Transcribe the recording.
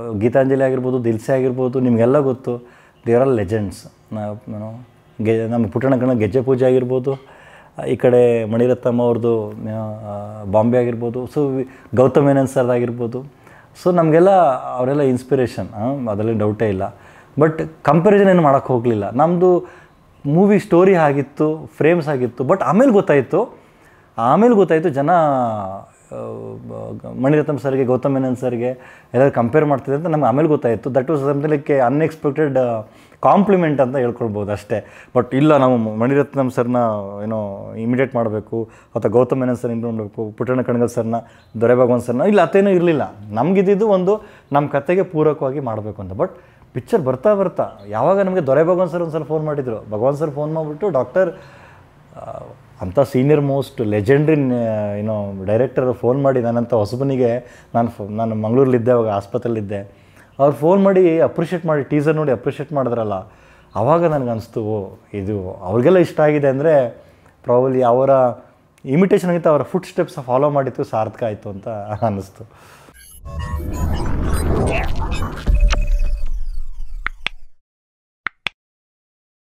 ಗೀತಾಂಜಲಿ ಆಗಿರ್ಬೋದು ದಿಲ್ಸೆ ಆಗಿರ್ಬೋದು ನಿಮಗೆಲ್ಲ ಗೊತ್ತು ದೇರ್ ಆರ್ ಲೆಜೆಂಡ್ಸ್ ನಾವು ಗೆ ನಮ್ಮ ಪುಟ್ಟಣ ಕಣ ಗೆಜ್ಜೆ ಪೂಜೆ ಆಗಿರ್ಬೋದು ಈ ಕಡೆ ಮಣಿರತ್ನಮ್ಮ ಅವ್ರದ್ದು ಆ, ಬಾಂಬೆ ಆಗಿರ್ಬೋದು ಸೊ ಗೌತಮ್ ಮೆನನ್ ಸರ್ದು ಆಗಿರ್ಬೋದು ಸೊ ನಮಗೆಲ್ಲ ಅವರೆಲ್ಲ ಇನ್ಸ್ಪಿರೇಷನ್ ಅದರಲ್ಲಿ ಡೌಟೇ ಇಲ್ಲ ಬಟ್ ಕಂಪ್ಯಾರಿಸನ್ ಏನು ಮಾಡೋಕ್ಕೆ ಹೋಗಲಿಲ್ಲ ನಮ್ಮದು ಮೂವಿ ಸ್ಟೋರಿ ಆಗಿತ್ತು ಫ್ರೇಮ್ಸ್ ಆಗಿತ್ತು ಬಟ್ ಆಮೇಲೆ ಗೊತ್ತಾಯಿತು ಆಮೇಲೆ ಗೊತ್ತಾಯಿತು ಜನ ಆ, ಬ- ಮಣಿರತ್ನಂ ಸರ್ಗೆ ಗೌತಮ್ ಮೆನನ್ ಸರ್ಗೆ ಎಲ್ಲರೂ ಕಂಪೇರ್ ಮಾಡ್ತಿದೆ ಅಂತ ನಮ್ಗೆ ಆಮೇಲೆ ಗೊತ್ತಾಯಿತು that was something like unexpected compliment ಅಂತ ಹೇಳ್ಕೊಳ್ಬೋದು ಅಷ್ಟೇ ಬಟ್ ಇಲ್ಲ ನಾವು ಮಣಿರತ್ನಂ ಸರ್ನ ಏನೋ ಇಮಿಡಿಯೇಟ್ ಮಾಡಬೇಕು ಅಥವಾ ಗೌತಮ್ ಮೆನನ್ ಸರ್ ಇಂಪ್ರೂವ್ ಮಾಡಬೇಕು ಪುಟ್ಟಣ್ಣ ಕಣಗಲ್ ಸರ್ನ ದೊರೆ ಭಗವಾನ್ ಸರ್ನ ಇಲ್ಲ ಅತ್ತೇನೂ ಇರಲಿಲ್ಲ ನಮಗಿದ್ದು ಒಂದು ನಮ್ಮ ಕತೆಗೆ ಪೂರಕವಾಗಿ ಮಾಡಬೇಕು ಅಂತ ಬಟ್ ಪಿಕ್ಚರ್ ಬರ್ತಾ ಬರ್ತಾ ಯಾವಾಗ ನಮಗೆ ದೊರೆ ಭಗವಾನ್ ಸರ್ ಒಂದು ಸಲ ಫೋನ್ ಮಾಡಿದರು ಭಗವಾನ್ ಸರ್ ಫೋನ್ ಮಾಡಿಬಿಟ್ಟು ಡಾಕ್ಟರ್ ಅಂಥ ಸೀನಿಯರ್ ಮೋಸ್ಟ್ ಲೆಜೆಂಡ್ರಿ ಏನೋ ಡೈರೆಕ್ಟರ್ ಫೋನ್ ಮಾಡಿ ನನ್ನಂಥ ಹೊಸಬನಿಗೆ ನಾನು ಫೋ ನಾನು ಮಂಗಳೂರಲ್ಲಿದ್ದೆ ಅವಾಗ ಆಸ್ಪತ್ರೆಯಲ್ಲಿದ್ದೆ ಅವ್ರು ಫೋನ್ ಮಾಡಿ ಅಪ್ರಿಷಿಯೇಟ್ ಮಾಡಿ ಟೀಸರ್ ನೋಡಿ ಅಪ್ರಿಷಿಯೇಟ್ ಮಾಡಿದ್ರಲ್ಲ ಆವಾಗ ನನಗೆ ಅನಿಸ್ತು ಓ ಇದು ಅವ್ರಿಗೆಲ್ಲ ಇಷ್ಟ ಆಗಿದೆ ಅಂದರೆ ಪ್ರಾಬಲಿ ಅವರ ಇಮಿಟೇಷನ್ಗಿಂತ ಅವರ ಫುಡ್ ಸ್ಟೆಪ್ಸ್ ಫಾಲೋ ಮಾಡಿತ್ತು ಸಾರ್ಥಕ ಆಯಿತು ಅಂತ ಅನ್ನಿಸ್ತು